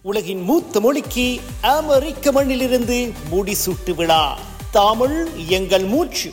உலகின் மூத்த மொழிக்கு அமெரிக்க மண்ணிலிருந்து முடிசூட்டு விழா தமிழ் எங்கள் மூச்சு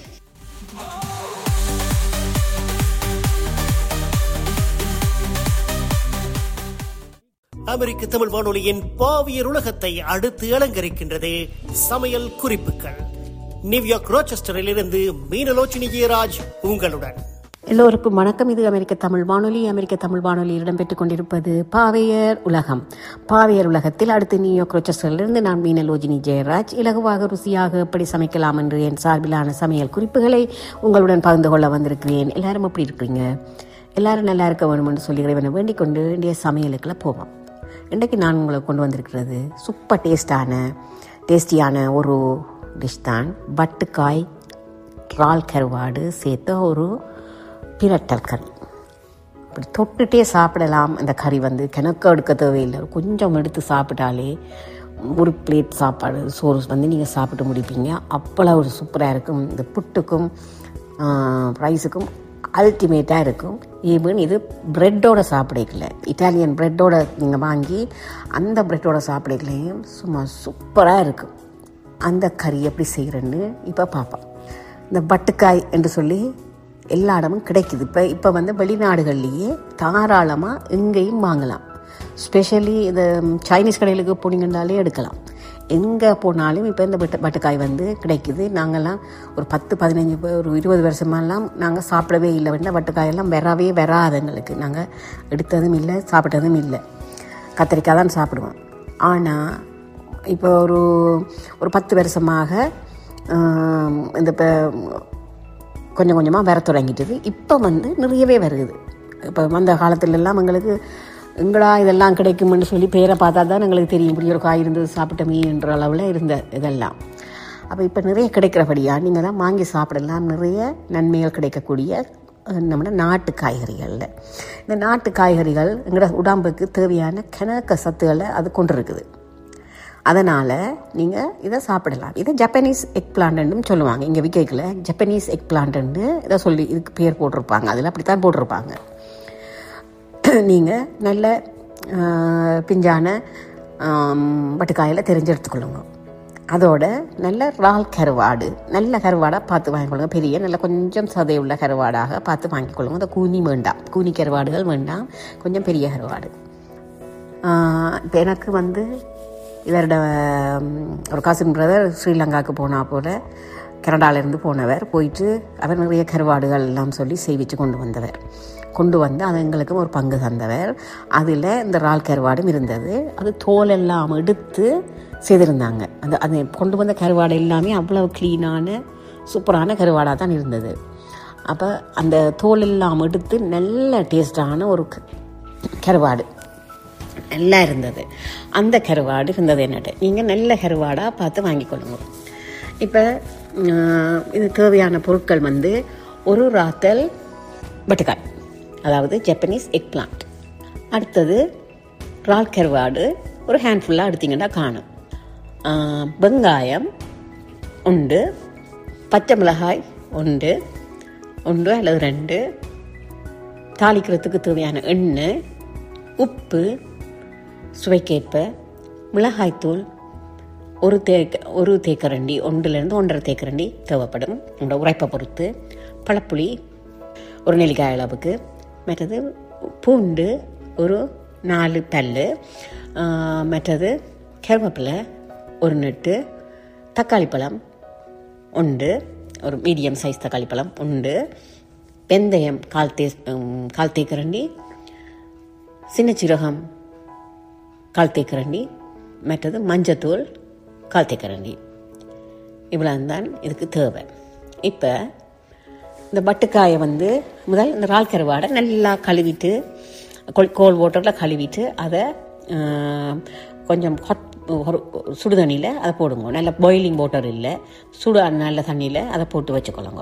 அமெரிக்க தமிழ் வானொலியின் பாவியர் உலகத்தை அடுத்து அலங்கரிக்கின்றது சமையல் குறிப்புகள் நியூயார்க் ரோச்செஸ்டரில் இருந்து மீனலோச்சினி ஜெயராஜ் உங்களுடன் எல்லோருக்கும் வணக்கம் இது அமெரிக்க தமிழ் வானொலி அமெரிக்க தமிழ் வானொலியில் இடம்பெற்றுக் கொண்டிருப்பது பாவையர் உலகம் பாவையர் உலகத்தில் அடுத்து நியூயார்க் ரோச்சஸ்டரிலிருந்து நான் மீனலோஜினி ஜெயராஜ் இலகுவாக ருசியாக எப்படி சமைக்கலாம் என்று என் சார்பிலான சமையல் குறிப்புகளை உங்களுடன் பகிர்ந்து கொள்ள வந்திருக்கிறேன் எல்லாரும் எப்படி இருக்கிறீங்க எல்லாரும் நல்லா இருக்க வேணும்னு சொல்லி இறைவனை வேண்டிக் கொண்டு இன்றைய சமையலுக்குள்ள போவோம் இன்றைக்கு நான் உங்களுக்கு கொண்டு வந்திருக்கிறது சூப்பர் டேஸ்டான டேஸ்டியான ஒரு டிஷ் தான் வட்டுக்காய் இறால் கருவாடு சேர்த்த ஒரு பிரட்டல் கறி இப்படி தொட்டுட்டே சாப்பிடலாம் அந்த கறி வந்து கிணக்க எடுக்க தேவையில்லை கொஞ்சம் எடுத்து சாப்பிட்டாலே ஒரு பிளேட் சாப்பாடு சோறு வந்து நீங்கள் சாப்பிட்டு முடிப்பீங்க அவ்வளோ ஒரு சூப்பராக இருக்கும் இந்த புட்டுக்கும் ரைஸுக்கும் அல்டிமேட்டாக இருக்கும் ஈவன் இது ப்ரெட்டோட சாப்பிடக்கல இட்டாலியன் ப்ரெட்டோட நீங்கள் வாங்கி அந்த ப்ரெட்டோட சாப்பிடக்கலையும் சும்மா சூப்பராக இருக்கும் அந்த கறி எப்படி செய்கிறேன்னு இப்போ பார்ப்போம் இந்த பட்டுக்காய் என்று சொல்லி எல்லா இடமும் கிடைக்குது இப்போ இப்போ வந்து வெளிநாடுகள்லேயே தாராளமாக எங்கேயும் வாங்கலாம் ஸ்பெஷலி இந்த சைனீஸ் கடைகளுக்கு போனீங்கன்னாலே எடுக்கலாம் எங்கே போனாலும் இப்போ இந்த பட்டு பட்டுக்காய் வந்து கிடைக்குது நாங்கள்லாம் ஒரு பத்து பதினஞ்சு ஒரு இருபது வருஷமெல்லாம் நாங்கள் சாப்பிடவே இல்லை வேணா பட்டுக்காயெல்லாம் வரவே வராது எங்களுக்கு நாங்கள் எடுத்ததும் இல்லை சாப்பிட்டதும் இல்லை கத்திரிக்காய் தான் சாப்பிடுவோம் ஆனால் இப்போ ஒரு ஒரு பத்து வருஷமாக இந்த இப்போ கொஞ்சம் கொஞ்சமாக வர தொடங்கிட்டது இப்போ வந்து நிறையவே வருது இப்போ வந்த காலத்துலலாம் எங்களுக்கு எங்களா இதெல்லாம் கிடைக்கும்னு சொல்லி பேரை பார்த்தா தான் எங்களுக்கு தெரியும் இப்படி ஒரு காய் இருந்தது சாப்பிட்டோமே என்ற அளவில் இருந்த இதெல்லாம் அப்போ இப்போ நிறைய கிடைக்கிறபடியாக நீங்கள் தான் வாங்கி சாப்பிடலாம் நிறைய நன்மைகள் கிடைக்கக்கூடிய நம்ம நாட்டு காய்கறிகளில் இந்த நாட்டு காய்கறிகள் எங்களோட உடம்புக்கு தேவையான கிணக்க சத்துக்களை அது கொண்டு இருக்குது அதனால் நீங்கள் இதை சாப்பிடலாம் இதை ஜப்பனீஸ் எக் பிளான்ட்னு சொல்லுவாங்க இங்கே விற்கல ஜப்பனீஸ் எக் பிளான்ட்னு இதை சொல்லி இதுக்கு பேர் போட்டிருப்பாங்க அதில் அப்படி தான் போட்டிருப்பாங்க நீங்கள் நல்ல பிஞ்சான வட்டுக்காயில் தெரிஞ்சு எடுத்துக்கொள்ளுங்க அதோட நல்ல ரால் கருவாடு நல்ல கருவாடாக பார்த்து வாங்கிக்கொள்ளுங்க பெரிய நல்ல கொஞ்சம் சதையுள்ள கருவாடாக பார்த்து வாங்கிக்கொள்ளுங்க இந்த கூனி வேண்டாம் கூனி கருவாடுகள் வேண்டாம் கொஞ்சம் பெரிய கருவாடு இப்போ எனக்கு வந்து இவரோட ஒரு காசின் பிரதர் ஸ்ரீலங்காவுக்கு போனால் போல் கனடாவிலேருந்து போனவர் போயிட்டு அவர் நிறைய கருவாடுகள் எல்லாம் சொல்லி செய்விச்சு கொண்டு வந்தவர் கொண்டு வந்து அது எங்களுக்கும் ஒரு பங்கு தந்தவர் அதில் இந்த இறால் கருவாடும் இருந்தது அது தோல் எல்லாம் எடுத்து செய்திருந்தாங்க அந்த அது கொண்டு வந்த கருவாடு எல்லாமே அவ்வளோ க்ளீனான சூப்பரான கருவாடாக தான் இருந்தது அப்போ அந்த தோல் எல்லாம் எடுத்து நல்ல டேஸ்டான ஒரு கருவாடு நல்லா இருந்தது அந்த கருவாடு இருந்தது என்னட்டு நீங்கள் நல்ல கருவாடாக பார்த்து வாங்கிக்கொள்ளுங்க இப்போ இது தேவையான பொருட்கள் வந்து ஒரு ராத்தல் பட்டுக்காய் அதாவது ஜப்பனீஸ் எக் பிளான்ட் அடுத்தது ரால் கருவாடு ஒரு ஹேண்ட்ஃபுல்லாக எடுத்திங்கன்னா காணும் வெங்காயம் உண்டு பச்சை மிளகாய் உண்டு ஒன்று அல்லது ரெண்டு தாளிக்கிறதுக்கு தேவையான எண்ணெய் உப்பு சுவைக்கேற்ப மிளகாய்த்தூள் ஒரு தேக்க ஒரு தேக்கரண்டி ஒன்றுலேருந்து ஒன்றரை தேக்கரண்டி தேவைப்படும் உங்களோட உரைப்பை பொறுத்து பழப்புளி ஒரு நெல்லிக்காய் அளவுக்கு மற்றது பூண்டு ஒரு நாலு பல் மற்றது கருவேப்பிலை ஒரு நெட்டு தக்காளி பழம் உண்டு ஒரு மீடியம் சைஸ் தக்காளி பழம் உண்டு வெந்தயம் கால் தே கால் தேக்கரண்டி சின்ன சீரகம் கால் தேக்கரண்டி மற்றது மஞ்சத்தூள் கால் தேக்கரண்டி இவ்வளோ தான் இதுக்கு தேவை இப்போ இந்த பட்டுக்காயை வந்து முதல் இந்த இறால் கருவாடை நல்லா கழுவிட்டு கோல் வாட்டரில் கழுவிட்டு அதை கொஞ்சம் ஹாட் ஒரு சுடுதண்ணியில் அதை போடுங்க நல்ல பாயிலிங் வாட்டர் இல்லை சுடு நல்ல தண்ணியில் அதை போட்டு வச்சுக்கொள்ளுங்க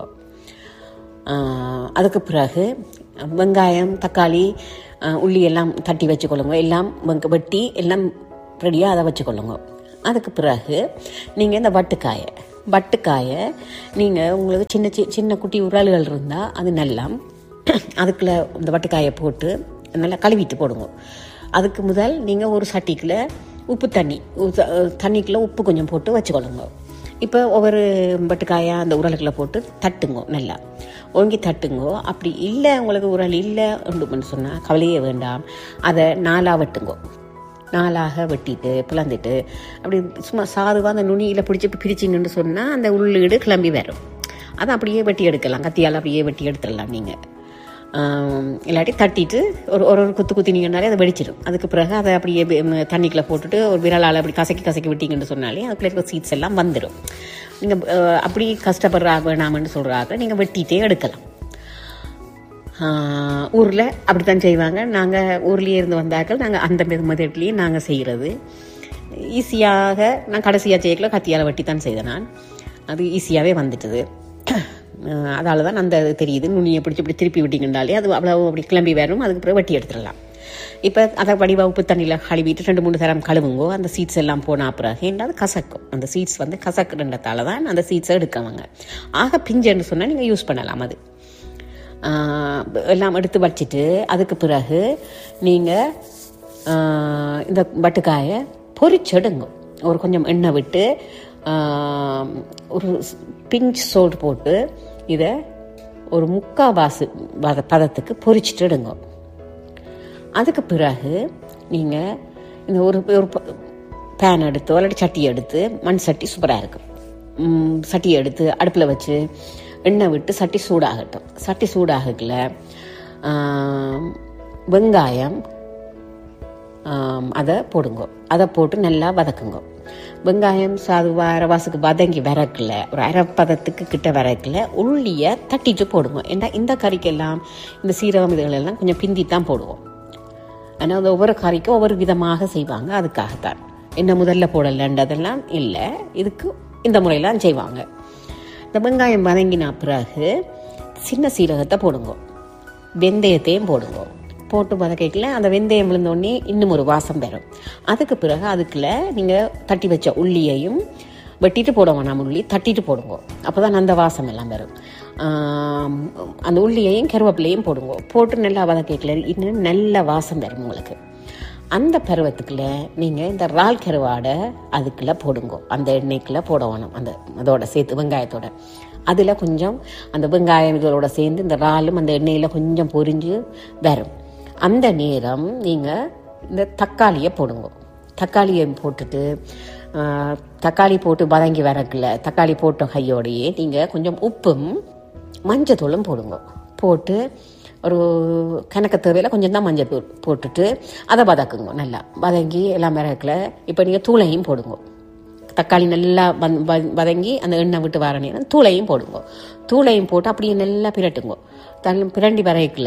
அதுக்கு பிறகு வெங்காயம் தக்காளி உள்ளி எல்லாம் தட்டி வச்சுக்கொள்ளுங்க எல்லாம் வெட்டி எல்லாம் ரெடியாக அதை வச்சுக்கொள்ளுங்க அதுக்கு பிறகு நீங்கள் இந்த வட்டுக்காயை வட்டுக்காயை நீங்கள் உங்களுக்கு சின்ன சி சின்ன குட்டி உரல்கள் இருந்தால் அது நல்லா அதுக்குள்ளே இந்த வட்டுக்காயை போட்டு நல்லா கழுவிட்டு போடுங்க அதுக்கு முதல் நீங்கள் ஒரு சட்டிக்குள்ள உப்பு தண்ணி உ- தண்ணிக்குள்ள உப்பு கொஞ்சம் போட்டு வச்சுக்கொள்ளுங்க இப்போ ஒவ்வொரு பட்டுக்காயா அந்த உரலுக்குள்ள போட்டு தட்டுங்க நல்லா ஓங்கி தட்டுங்கோ அப்படி இல்லை உங்களுக்கு உரல் இல்லை உண்டுன்னு சொன்னால் கவலையே வேண்டாம் அதை நாலாக வெட்டுங்கோ நாலாக வெட்டிட்டு பிளந்துட்டு அப்படி சும்மா சாதுவாக அந்த நுனியில் பிடிச்சி பிரிச்சிங்கன்னு சொன்னால் அந்த உள்ளீடு கிளம்பி வரும் அதை அப்படியே வெட்டி எடுக்கலாம் கத்தியால் அப்படியே வெட்டி எடுத்துடலாம் நீங்கள் இல்லாட்டி தட்டிட்டு ஒரு ஒரு ஒரு குத்து குத்தினீங்கன்னாலே அதை வெடிச்சிடும் அதுக்கு பிறகு அதை அப்படியே வெ- ம், தண்ணிக்குள்ள போட்டுட்டு ஒரு விரலால் அப்படி கசக்கி கசக்கி விட்டீங்கன்னு சொன்னாலே அதுக்குள்ள இருக்க சீட்ஸ் எல்லாம் வந்துடும் நீங்கள் அப்படி கஷ்டப்படுறா வேணாமன்னு சொல்கிறாங்க நீங்கள் வெட்டிட்டே எடுக்கலாம் ஊரில் அப்படித்தான் செய்வாங்க நாங்கள் ஊர்லேயே இருந்து வந்தாக்கள் நாங்கள் அந்த மெதட்லேயே நாங்கள் செய்கிறது ஈஸியாக நான் கடைசியாக செய்யக்கல கத்தியால் வெட்டி தான் செய்தேன் நான் அது ஈஸியாகவே வந்துட்டுது அதால தான் அந்த இது தெரியுது நுனியை பிடிச்சி இப்படி திருப்பி விட்டிங்கனாலே அது அவ்வளோ அப்படி கிளம்பி வரும் அதுக்கு பிறகு வெட்டி எடுத்துடலாம் இப்போ அதை வடிவா உப்பு தண்ணியில் கழுவிட்டு ரெண்டு மூணு தரம் கழுவுங்கோ அந்த சீட்ஸ் எல்லாம் போன பிறகு என்ன அது கசக்கும் அந்த சீட்ஸ் வந்து கசக்குன்றதால தான் அந்த சீட்ஸை எடுக்கவங்க ஆக பிஞ்சுன்னு சொன்னால் நீங்கள் யூஸ் பண்ணலாம் அது ஆஹ் எல்லாம் எடுத்து வச்சிட்டு அதுக்கு பிறகு நீங்கள் இந்த பட்டுக்காயை பொரிச்செடுங்க ஒரு கொஞ்சம் எண்ணெய் விட்டு ஆஹ் ஒரு பிஞ்ச் சோல்ட் போட்டு இதை ஒரு முக்காவாசி பத பதத்துக்கு பொரிச்சிட்டு எடுங்க அதுக்கு பிறகு நீங்கள் இந்த ஒரு ஒரு பேன் எடுத்தோ இல்லாட்டி சட்டி எடுத்து மண் சட்டி சூப்பராக இருக்கும் ம், சட்டியை எடுத்து அடுப்பில் வச்சு எண்ணெய் விட்டு சட்டி சூடாகட்டும் சட்டி சூடாகல ஆம், வெங்காயம் ஆம், அதை போடுங்க அதை போட்டு நல்லா வதக்குங்க வெங்காயம் சாதுவா அரவாசுக்கு வதங்கி வரக்கல ஒரு அரைப்பதத்துக்கு கிட்ட வரக்கல உள்ளியை தட்டிட்டு போடுங்க ஏன்னா இந்த கறிக்கெல்லாம் இந்த சீரகம் இதுகளெல்லாம் கொஞ்சம் பிந்தி தான் போடுவோம் ஆனால் அது ஒவ்வொரு கறிக்கும் ஒவ்வொரு விதமாக செய்வாங்க அதுக்காகத்தான் என்ன முதல்ல போடலன்றதெல்லாம் இல்லை இதுக்கு இந்த முறையெல்லாம் செய்வாங்க இந்த வெங்காயம் வதங்கின பிறகு சின்ன சீரகத்தை போடுங்க வெந்தயத்தையும் போடுங்க போட்டு வதக்கிக்கல அந்த வெந்தயம் விழுந்தோடனே இன்னும் ஒரு வாசம் வரும் அதுக்கு பிறகு அதுக்குள்ள நீங்கள் தட்டி வச்ச உள்ளியையும் வெட்டிட்டு போட வேணாம் உள்ளி தட்டிட்டு போடுங்க அப்போ தான் அந்த வாசம் எல்லாம் வரும் ஆம், அந்த உள்ளியையும் கருவேப்பிலையும் போடுங்க போட்டு நல்லா வதக்கிக்கல இன்னும் நல்ல வாசம் வரும் உங்களுக்கு அந்த பருவத்துக்குள்ள நீங்கள் இந்த இறால் கருவாடை அதுக்குள்ள போடுங்க அந்த எண்ணெய்க்குள்ள போட வேணும் அந்த அதோட சேர்த்து வெங்காயத்தோட அதில் கொஞ்சம் அந்த வெங்காயம் இதோட சேர்ந்து இந்த இறாலும் அந்த எண்ணெயில் கொஞ்சம் பொரிஞ்சு வரும் அந்த நேரம் நீங்கள் இந்த தக்காளியை போடுங்க தக்காளியை போட்டுட்டு ஆ, தக்காளி போட்டு வதங்கி வரக்குள்ள தக்காளி போட்ட கையோடையே நீங்கள் கொஞ்சம் உப்பும் மஞ்சத்தூளும் போடுங்க போட்டு ஒரு கணக்கு தேவையில் கொஞ்சம் தான் மஞ்சள் தூள் போட்டுட்டு அதை வதக்குங்க நல்லா வதங்கி எல்லாம் மிளகுல இப்போ நீங்கள் தூளையும் போடுங்க தக்காளி நல்லா வந் வ- வதங்கி அந்த எண்ணெய் விட்டு வர நேரம் தூளையும் போடுங்க தூளையும் போட்டு அப்படியே நல்லா பிரட்டுங்க தன் பிரண்டி வரைக்கல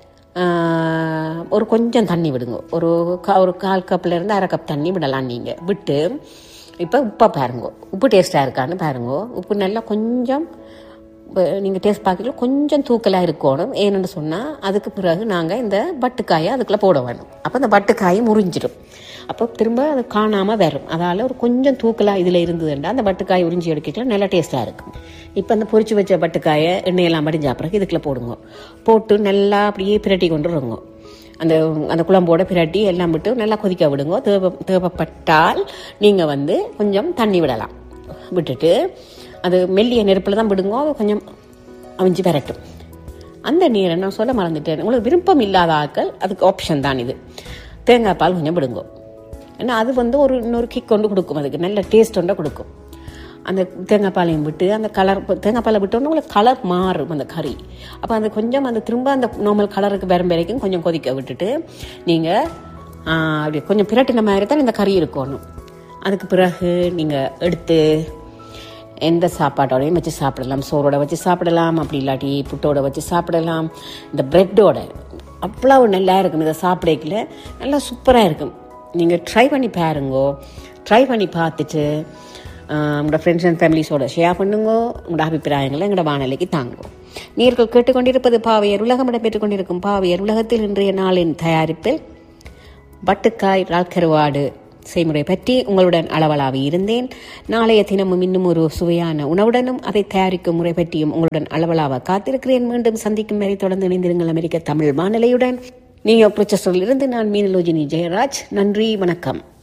ஒரு கொஞ்சம் தண்ணி விடுங்க ஒரு கா- ஒரு கால் கப்பில் இருந்து அரை கப் தண்ணி விடலாம் நீங்கள் விட்டு இப்போ உப்பை பாருங்க உப்பு டேஸ்ட்டாக இருக்கான்னு பாருங்க உப்பு நல்லா கொஞ்சம் நீங்கள் டேஸ்ட் பார்க்கல கொஞ்சம் தூக்கலாக இருக்கணும் ஏன்னு சொன்னால் அதுக்கு பிறகு நாங்கள் இந்த பட்டுக்காயை அதுக்குள்ளே போட வேணும் அப்போ இந்த பட்டுக்காயை முறிஞ்சிடும் அப்போ திரும்ப அது காணாமல் வரும் அதால் ஒரு கொஞ்சம் தூக்கலாக இதில் இருந்ததுண்டா அந்த பட்டுக்காய் உறிஞ்சி எடுக்கலாம் நல்லா டேஸ்ட்டாக இருக்கும் இப்போ அந்த பொரிச்சு வச்ச பட்டுக்காயை எண்ணெயெல்லாம் மடிஞ்ச பிறகு இதுக்குள்ளே போடுங்க போட்டு நல்லா அப்படியே பிரட்டி கொண்டு வருங்க அந்த அந்த குழம்போட பிரட்டி எல்லாம் விட்டு நல்லா கொதிக்க விடுங்க தேவை தேவைப்பட்டால் நீங்கள் வந்து கொஞ்சம் தண்ணி விடலாம் விட்டுட்டு அது மெல்லிய நெருப்பில் தான் விடுங்க அது கொஞ்சம் அவிஞ்சு விரட்டும் அந்த நீரை நான் சொல்ல மறந்துட்டேன் உங்களுக்கு விருப்பம் இல்லாத ஆட்கள் அதுக்கு ஆப்ஷன் தான் இது தேங்காய் பால் கொஞ்சம் விடுங்க ஏன்னா அது வந்து ஒரு இன்னொரு கிக் கொண்டு கொடுக்கும் அதுக்கு நல்ல டேஸ்ட் ஒன்றை கொடுக்கும் அந்த தேங்காய் பாலையும் விட்டு அந்த கலர் தேங்காய் பாலை விட்டோன்னா உங்களுக்கு கலர் மாறும் அந்த கறி அப்போ அந்த கொஞ்சம் அந்த திரும்ப அந்த நார்மல் கலருக்கு வரும் வரைக்கும் கொஞ்சம் கொதிக்க விட்டுட்டு நீங்கள் அப்படி கொஞ்சம் பிரட்டின மாதிரி தான் இந்த கறி இருக்கணும் அதுக்கு பிறகு நீங்கள் எடுத்து எந்த சாப்பாட்டோடையும் வச்சு சாப்பிடலாம் சோறோட வச்சு சாப்பிடலாம் அப்படி இல்லாட்டி புட்டோட வச்சு சாப்பிடலாம் இந்த ப்ரெட்டோட அவ்வளவு நல்லா இருக்கும் இதை சாப்பிடக்கல நல்லா சூப்பராக இருக்கும் நீங்கள் ட்ரை பண்ணி பாருங்கோ ட்ரை பண்ணி பார்த்துட்டு ஆஹ், உங்களோட ஃப்ரெண்ட்ஸ் அண்ட் ஃபேமிலிஸோட ஷேர் பண்ணுங்க உங்களோட அபிப்பிராயங்களை எங்களோட வானொலிக்கு தாங்கோ நீர்கள் கேட்டுக்கொண்டிருப்பது பாவையர் உலகம் இடம்பெற்றுக் கொண்டிருக்கும் பாவையர் உலகத்தில் இன்றைய நாளின் தயாரிப்பில் வட்டுக்காய் ராக்கருவாடு செய்முறை பற்றி உங்களுடன் அளவலாவி இருந்தேன் நாளைய தினமும் இன்னும் ஒரு சுவையான உணவுடனும் அதை தயாரிக்கும் முறை பற்றியும் உங்களுடன் அளவலாவ காத்திருக்கிறேன் மீண்டும் சந்திக்கும் வரை தொடர்ந்து இணைந்திருங்கள் அமெரிக்க தமிழ் வானிலையுடன் நியூயார்க் இருந்து நான் மீனலோஜினி ஜெயராஜ் நன்றி வணக்கம்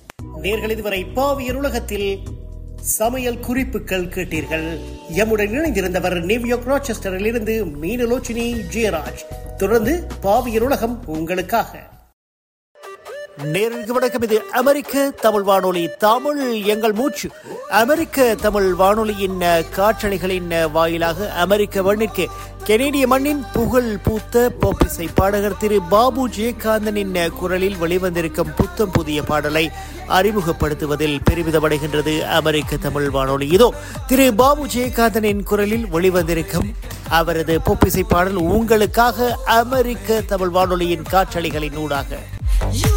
நேர்கள் இதுவரை பாவியர் உலகத்தில் சமையல் குறிப்புகள் கேட்டீர்கள் எம்முடன் இணைந்திருந்தவர் நியூயார்க் ராச்செஸ்டரில் இருந்து மீனலோச்சினி ஜெயராஜ் தொடர்ந்து பாவியர் உலகம் உங்களுக்காக நேருக்கு வணக்கம் இது அமெரிக்க தமிழ் வானொலி தமிழ் எங்கள் மூச்சு அமெரிக்க தமிழ் வானொலியின் அஹ், காற்றலைகளின் அஹ், வாயிலாக அமெரிக்க மண்ணிற்கு கெனேடிய மண்ணின் புகழ் பூத்த போப்பிசை பாடகர் திரு பாபு ஜெயகாந்தனின் அஹ், குரலில் வெளிவந்திருக்கும் புத்தம் புதிய பாடலை அறிமுகப்படுத்துவதில் பெருமிதமடைகின்றது அமெரிக்க தமிழ் வானொலி இதோ திரு பாபு ஜெயகாந்தனின் குரலில் வெளிவந்திருக்கும் அவரது பொப்பிசை பாடல் உங்களுக்காக அமெரிக்க தமிழ் வானொலியின் காற்றலைகளின் ஊடாக